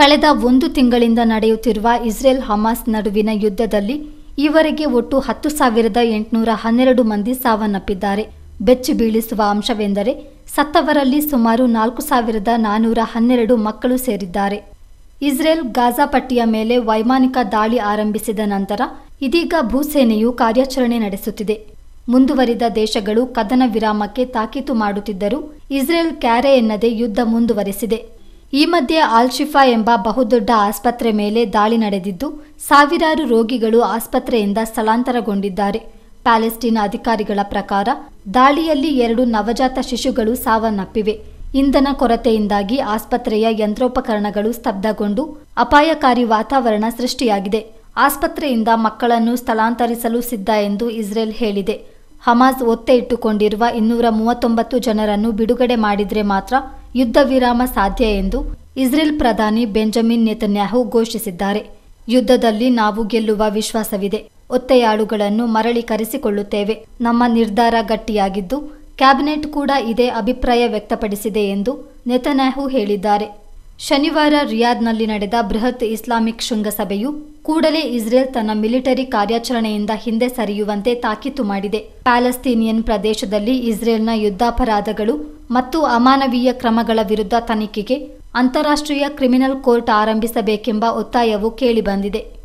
ಕಳೆದ ಒಂದು ತಿಂಗಳಿಂದ ನಡೆಯುತ್ತಿರುವ ಇಸ್ರೇಲ್ ಹಮಾಸ್ ನಡುವಿನ ಯುದ್ಧದಲ್ಲಿ ಈವರೆಗೆ ಒಟ್ಟು ಹತ್ತು ಸಾವಿರದ ಎಂಟುನೂರ ಹನ್ನೆರಡು ಮಂದಿ ಸಾವನ್ನಪ್ಪಿದ್ದಾರೆ ಬೆಚ್ಚಿ ಬೀಳಿಸುವ ಅಂಶವೆಂದರೆ ಸತ್ತವರಲ್ಲಿ ಸುಮಾರು ನಾಲ್ಕು ಸಾವಿರದ ನಾನ್ನೂರ ಹನ್ನೆರಡು ಮಕ್ಕಳು ಸೇರಿದ್ದಾರೆ ಇಸ್ರೇಲ್ ಗಾಜಾ ಪಟ್ಟಿಯ ಮೇಲೆ ವೈಮಾನಿಕ ದಾಳಿ ಆರಂಭಿಸಿದ ನಂತರ ಇದೀಗ ಭೂಸೇನೆಯು ಕಾರ್ಯಾಚರಣೆ ನಡೆಸುತ್ತಿದೆ ಮುಂದುವರಿದ ದೇಶಗಳು ಕದನ ವಿರಾಮಕ್ಕೆ ತಾಕೀತು ಮಾಡುತ್ತಿದ್ದರೂ ಇಸ್ರೇಲ್ ಕ್ಯಾರೆ ಎನ್ನದೆ ಯುದ್ಧ ಮುಂದುವರೆಸಿದೆ ಈ ಮಧ್ಯೆ ಆಲ್ ಶಿಫಾ ಎಂಬ ಬಹುದೊಡ್ಡ ಆಸ್ಪತ್ರೆ ಮೇಲೆ ದಾಳಿ ನಡೆದಿದ್ದು ಸಾವಿರಾರು ರೋಗಿಗಳು ಆಸ್ಪತ್ರೆಯಿಂದ ಸ್ಥಳಾಂತರಗೊಂಡಿದ್ದಾರೆ ಪ್ಯಾಲೆಸ್ಟೀನ್ ಅಧಿಕಾರಿಗಳ ಪ್ರಕಾರ ದಾಳಿಯಲ್ಲಿ ಎರಡು ನವಜಾತ ಶಿಶುಗಳು ಸಾವನ್ನಪ್ಪಿವೆ ಇಂಧನ ಕೊರತೆಯಿಂದಾಗಿ ಆಸ್ಪತ್ರೆಯ ಯಂತ್ರೋಪಕರಣಗಳು ಸ್ತಬ್ಧಗೊಂಡು ಅಪಾಯಕಾರಿ ವಾತಾವರಣ ಸೃಷ್ಟಿಯಾಗಿದೆ ಆಸ್ಪತ್ರೆಯಿಂದ ಮಕ್ಕಳನ್ನು ಸ್ಥಳಾಂತರಿಸಲು ಸಿದ್ಧ ಎಂದು ಇಸ್ರೇಲ್ ಹೇಳಿದೆ ಹಮಾಸ್ ಒತ್ತೆ ಇಟ್ಟುಕೊಂಡಿರುವ ಇನ್ನೂರ ಮೂವತ್ತೊಂಬತ್ತು ಜನರನ್ನು ಬಿಡುಗಡೆ ಮಾಡಿದ್ರೆ ಮಾತ್ರ ಯುದ್ಧ ವಿರಾಮ ಸಾಧ್ಯ ಎಂದು ಇಸ್ರೇಲ್ ಪ್ರಧಾನಿ ಬೆಂಜಮಿನ್ ನೆತನ್ಯಾಹು ಘೋಷಿಸಿದ್ದಾರೆ ಯುದ್ಧದಲ್ಲಿ ನಾವು ಗೆಲ್ಲುವ ವಿಶ್ವಾಸವಿದೆ ಒತ್ತೆಯಾಳುಗಳನ್ನು ಮರಳಿ ಕರೆಸಿಕೊಳ್ಳುತ್ತೇವೆ ನಮ್ಮ ನಿರ್ಧಾರ ಗಟ್ಟಿಯಾಗಿದ್ದು ಕ್ಯಾಬಿನೆಟ್ ಕೂಡ ಇದೇ ಅಭಿಪ್ರಾಯ ವ್ಯಕ್ತಪಡಿಸಿದೆ ಎಂದು ನೆತನ್ಯಾಹು ಹೇಳಿದ್ದಾರೆ ಶನಿವಾರ ರಿಯಾದ್ನಲ್ಲಿ ನಡೆದ ಬೃಹತ್ ಇಸ್ಲಾಮಿಕ್ ಶೃಂಗಸಭೆಯು ಕೂಡಲೇ ಇಸ್ರೇಲ್ ತನ್ನ ಮಿಲಿಟರಿ ಕಾರ್ಯಾಚರಣೆಯಿಂದ ಹಿಂದೆ ಸರಿಯುವಂತೆ ತಾಕೀತು ಮಾಡಿದೆ ಪ್ಯಾಲೆಸ್ತೀನಿಯನ್ ಪ್ರದೇಶದಲ್ಲಿ ಇಸ್ರೇಲ್ನ ಯುದ್ಧಾಪರಾಧಗಳು ಮತ್ತು ಅಮಾನವೀಯ ಕ್ರಮಗಳ ವಿರುದ್ಧ ತನಿಖೆಗೆ ಅಂತಾರಾಷ್ಟ್ರೀಯ ಕ್ರಿಮಿನಲ್ ಕೋರ್ಟ್ ಆರಂಭಿಸಬೇಕೆಂಬ ಒತ್ತಾಯವು ಕೇಳಿಬಂದಿದೆ